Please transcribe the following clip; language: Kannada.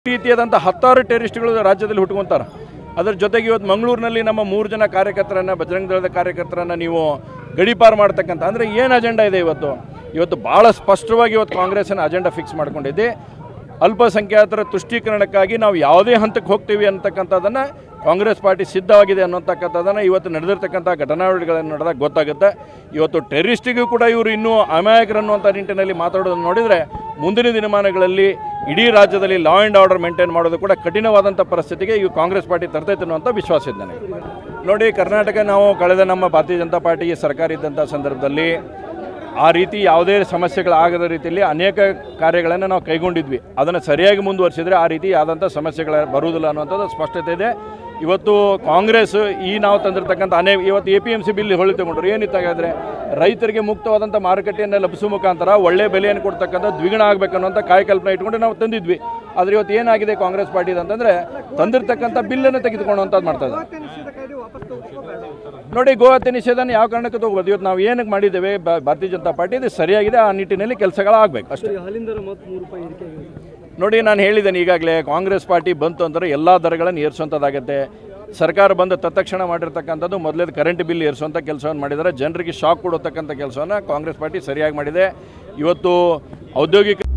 ರೀತಿಯಾದಂಥ ಹತ್ತಾರು ಟೆರರಿಸ್ಟ್ಗಳು ರಾಜ್ಯದಲ್ಲಿ ಹುಟ್ಕೊಂತಾರೆ ಅದರ ಜೊತೆಗೆ ಇವತ್ತು ಮಂಗಳೂರಿನಲ್ಲಿ ನಮ್ಮ ಮೂರು ಜನ ಕಾರ್ಯಕರ್ತರನ್ನು ಬಜರಂಗ ದಳದ ಕಾರ್ಯಕರ್ತರನ್ನು ನೀವು ಗಡೀಪಾರು ಮಾಡ್ತಕ್ಕಂಥ ಅಂದರೆ ಏನು ಅಜೆಂಡಾ ಇದೆ ಇವತ್ತು ಇವತ್ತು ಭಾಳ ಸ್ಪಷ್ಟವಾಗಿ ಇವತ್ತು ಕಾಂಗ್ರೆಸ್ಸಿನ ಅಜೆಂಡಾ ಫಿಕ್ಸ್ ಮಾಡ್ಕೊಂಡಿದ್ದೆ ಅಲ್ಪಸಂಖ್ಯಾತರ ತುಷ್ಟೀಕರಣಕ್ಕಾಗಿ ನಾವು ಯಾವುದೇ ಹಂತಕ್ಕೆ ಹೋಗ್ತೀವಿ ಅಂತಕ್ಕಂಥದ್ದನ್ನು ಕಾಂಗ್ರೆಸ್ ಪಾರ್ಟಿ ಸಿದ್ಧವಾಗಿದೆ ಅನ್ನೋತಕ್ಕಂಥದ್ದನ್ನು ಇವತ್ತು ನಡೆದಿರ್ತಕ್ಕಂಥ ಘಟನಾವಳಿಗಳನ್ನು ನೋಡಿದಾಗ ಗೊತ್ತಾಗುತ್ತೆ ಇವತ್ತು ಟೆರರಿಸ್ಟಿಗೂ ಕೂಡ ಇವರು ಇನ್ನೂ ಅಮಾಯಕರು ಅನ್ನುವಂಥ ನಿಟ್ಟಿನಲ್ಲಿ ಮಾತಾಡೋದನ್ನು ನೋಡಿದರೆ ಮುಂದಿನ ದಿನಮಾನಗಳಲ್ಲಿ ಇಡೀ ರಾಜ್ಯದಲ್ಲಿ ಲಾ ಆ್ಯಂಡ್ ಆರ್ಡರ್ ಮೇಂಟೈನ್ ಮಾಡೋದು ಕೂಡ ಕಠಿಣವಾದಂಥ ಪರಿಸ್ಥಿತಿಗೆ ಈ ಕಾಂಗ್ರೆಸ್ ಪಾರ್ಟಿ ತರ್ತೈತೆ ಅನ್ನುವಂಥ ವಿಶ್ವಾಸ ಇದೆ ನನಗೆ ನೋಡಿ ಕರ್ನಾಟಕ ನಾವು ಕಳೆದ ನಮ್ಮ ಭಾರತೀಯ ಜನತಾ ಪಾರ್ಟಿಗೆ ಸರ್ಕಾರ ಇದ್ದಂಥ ಸಂದರ್ಭದಲ್ಲಿ ಆ ರೀತಿ ಯಾವುದೇ ಸಮಸ್ಯೆಗಳಾಗದ ರೀತಿಯಲ್ಲಿ ಅನೇಕ ಕಾರ್ಯಗಳನ್ನು ನಾವು ಕೈಗೊಂಡಿದ್ವಿ ಅದನ್ನು ಸರಿಯಾಗಿ ಮುಂದುವರಿಸಿದರೆ ಆ ರೀತಿ ಆದಂಥ ಸಮಸ್ಯೆಗಳ ಬರುವುದಿಲ್ಲ ಅನ್ನುವಂಥದ್ದು ಸ್ಪಷ್ಟತೆ ಇದೆ ಇವತ್ತು ಕಾಂಗ್ರೆಸ್ ಈ ನಾವು ತಂದಿರತಕ್ಕಂಥ ಅನೇಕ ಇವತ್ತು A P M C bill ಹೊಳಿ ತಗೊಂಡ್ರು ಏನಿತ್ತು ಹಾಗಾದರೆ ರೈತರಿಗೆ ಮುಕ್ತವಾದಂಥ ಮಾರುಕಟ್ಟೆಯನ್ನು ಲಭಿಸುವ ಮುಖಾಂತರ ಒಳ್ಳೆ ಬೆಲೆಯನ್ನು ಕೊಡ್ತಕ್ಕಂಥ ದ್ವಿಗುಣ ಆಗಬೇಕನ್ನುವಂಥ ಕಾಯಕಲ್ಪನೆ ಇಟ್ಕೊಂಡು ನಾವು ತಂದಿದ್ವಿ ಆದರೆ ಇವತ್ತು ಏನಾಗಿದೆ ಕಾಂಗ್ರೆಸ್ ಪಾರ್ಟಿ ಅಂತಂದರೆ ತಂದಿರತಕ್ಕಂಥ ಬಿಲ್ಲನ್ನು ತೆಗೆದುಕೊಳ್ಳುವಂಥದ್ದು ಮಾಡ್ತಾ ಇದ್ದಾರೆ ನೋಡಿ ಗೋಹತ್ಯೆ ನಿಷೇಧನ ಯಾವ ಕಾರಣಕ್ಕೆ ತಗೋಬೋದು ಇವತ್ತು ನಾವು ಏನಕ್ಕೆ ಮಾಡಿದ್ದೇವೆ ಬ- ಭಾರತೀಯ ಜನತಾ ಪಾರ್ಟಿ ಇದು ಸರಿಯಾಗಿದೆ ಆ ನಿಟ್ಟಿನಲ್ಲಿ ಕೆಲಸಗಳಾಗಬೇಕು ಅಷ್ಟೇ ಹಾಲಿನ ದರ ಮತ್ತು ಮೂರು ರೂಪಾಯಿ ಏರಿಕೆ ಆಗಿದೆ ನೋಡಿ ನಾನು ಹೇಳಿದ್ದೇನೆ ಈಗಾಗಲೇ ಕಾಂಗ್ರೆಸ್ ಪಾರ್ಟಿ ಬಂತು ಅಂದರೆ ಎಲ್ಲ ದರಗಳನ್ನು ಏರಿಸುವಂಥದ್ದಾಗತ್ತೆ ಸರ್ಕಾರ ಬಂದ ತತ್ಕ್ಷಣ ಮಾಡಿರ್ತಕ್ಕಂಥದ್ದು ಮೊದಲೇದು ಕರೆಂಟ್ ಬಿಲ್ ಏರಿಸುವಂಥ ಕೆಲಸವನ್ನು ಮಾಡಿದ್ದಾರೆ ಜನರಿಗೆ ಶಾಕ್ ಕೊಡತಕ್ಕಂಥ ಕೆಲಸವನ್ನು ಕಾಂಗ್ರೆಸ್ ಪಾರ್ಟಿ ಸರಿಯಾಗಿ ಮಾಡಿದೆ ಇವತ್ತು ಔದ್ಯೋಗಿಕ